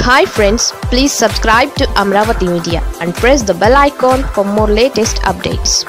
hi friends please subscribe to Amaravati media and press the bell icon for more latest updates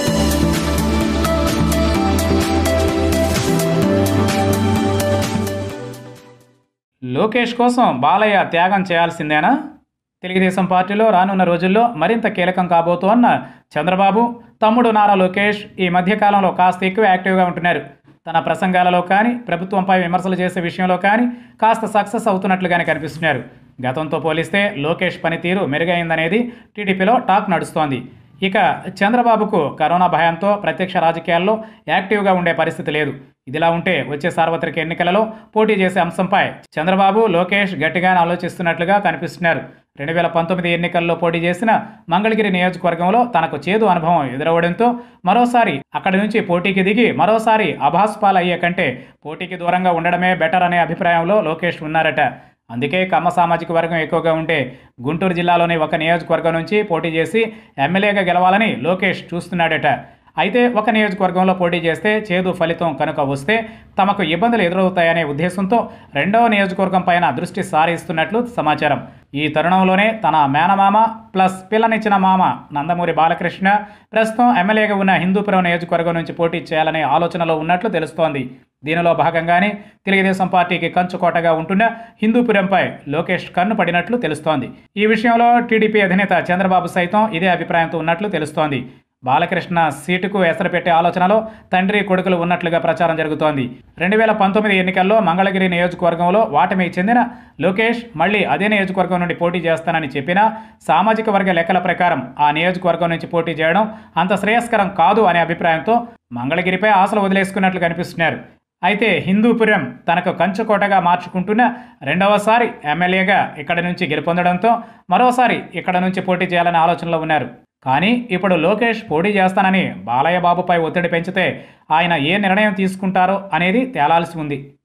Lokesh కోసం బాలయ్య త్యాగం చేయాల్సిందేనా తెలుగుదేశం పార్టీలో రానున్న రోజుల్లో మరింత కీలకం కాబోతోన్న చంద్రబాబు తమ్ముడు నారా లోకేష్ ఈ మధ్యకాలంలో కాస్త ఎక్కువ యాక్టివ్గా ఉంటున్నారు తన ప్రసంగాలలో కానీ ప్రభుత్వంపై విమర్శలు చేసే విషయంలో కానీ కాస్త సక్సెస్ అవుతున్నట్లుగానే కనిపిస్తున్నారు గతంతో పోలిస్తే లోకేష్ పనితీరు మెరుగైందనేది టీడీపీలో టాక్ నడుస్తోంది ఇక చంద్రబాబుకు కరోనా భయంతో ప్రత్యక్ష రాజకీయాల్లో యాక్టివ్గా ఉండే పరిస్థితి లేదు ఇదిలా ఉంటే వచ్చే సార్వత్రిక ఎన్నికలలో పోటీ చేసే అంశంపై చంద్రబాబు లోకేష్ గట్టిగానే ఆలోచిస్తున్నట్లుగా కనిపిస్తున్నారు రెండు వేల పంతొమ్మిది ఎన్నికల్లో పోటీ చేసిన మంగళగిరి నియోజకవర్గంలో తనకు చేదు అనుభవం ఎదురవడంతో మరోసారి అక్కడి నుంచి పోటీకి దిగి మరోసారి అభాస్పాల్ అయ్యే కంటే పోటీకి దూరంగా ఉండడమే బెటర్ అనే అభిప్రాయంలో లోకేష్ ఉన్నారట అందుకే కమ్మ సామాజిక వర్గం ఎక్కువగా ఉంటే గుంటూరు జిల్లాలోని ఒక నియోజకవర్గం నుంచి పోటీ చేసి ఎమ్మెల్యేగా గెలవాలని లోకేష్ చూస్తున్నాడట అయితే ఒక నియోజకవర్గంలో పోటీ చేస్తే చేదు ఫలితం కనుక వస్తే తమకు ఇబ్బందులు ఎదురవుతాయనే ఉద్దేశంతో రెండవ నియోజకవర్గం పైన దృష్టి సారిస్తున్నట్లు సమాచారం ఈ తరుణంలోనే తన మేనమామ ప్లస్ పిల్లనిచ్చిన మామ నందమూరి బాలకృష్ణ ప్రస్తుతం ఎమ్మెల్యేగా ఉన్న హిందూపురం నియోజకవర్గం నుంచి పోటీ చేయాలనే ఆలోచనలో ఉన్నట్లు తెలుస్తోంది దీనిలో భాగంగానే తెలుగుదేశం పార్టీకి కంచుకోటగా ఉంటున్న హిందూపురంపై లోకేష్ కన్ను పడినట్లు తెలుస్తోంది ఈ విషయంలో టీడీపీ అధినేత చంద్రబాబు సైతం ఇదే అభిప్రాయంతో ఉన్నట్లు తెలుస్తోంది బాలకృష్ణ సీటుకు ఎసరు పెట్టే ఆలోచనలో తండ్రి కొడుకులు ఉన్నట్లుగా ప్రచారం జరుగుతోంది రెండు వేల పంతొమ్మిది ఎన్నికల్లో మంగళగిరి నియోజకవర్గంలో వాటమికి చెందిన లోకేష్ మళ్ళీ అదే నియోజకవర్గం నుండి పోటీ చేస్తానని చెప్పినా సామాజిక వర్గ లెక్కల ప్రకారం ఆ నియోజకవర్గం నుంచి పోటీ చేయడం అంత శ్రేయస్కరం కాదు అనే అభిప్రాయంతో మంగళగిరిపై ఆశలు వదిలేసుకున్నట్లు కనిపిస్తున్నారు అయితే హిందూపురం తనకు కంచుకోటగా మార్చుకుంటున్న రెండవసారి ఎమ్మెల్యేగా ఇక్కడ నుంచి గెలుపొందడంతో మరోసారి ఇక్కడ నుంచి పోటీ చేయాలనే ఆలోచనలో ఉన్నారు కానీ ఇప్పుడు లోకేష్ పోటీ చేస్తానని బాలయ్య బాబుపై ఒత్తిడి పెంచితే ఆయన ఏ నిర్ణయం తీసుకుంటారో అనేది తేలాల్సి ఉంది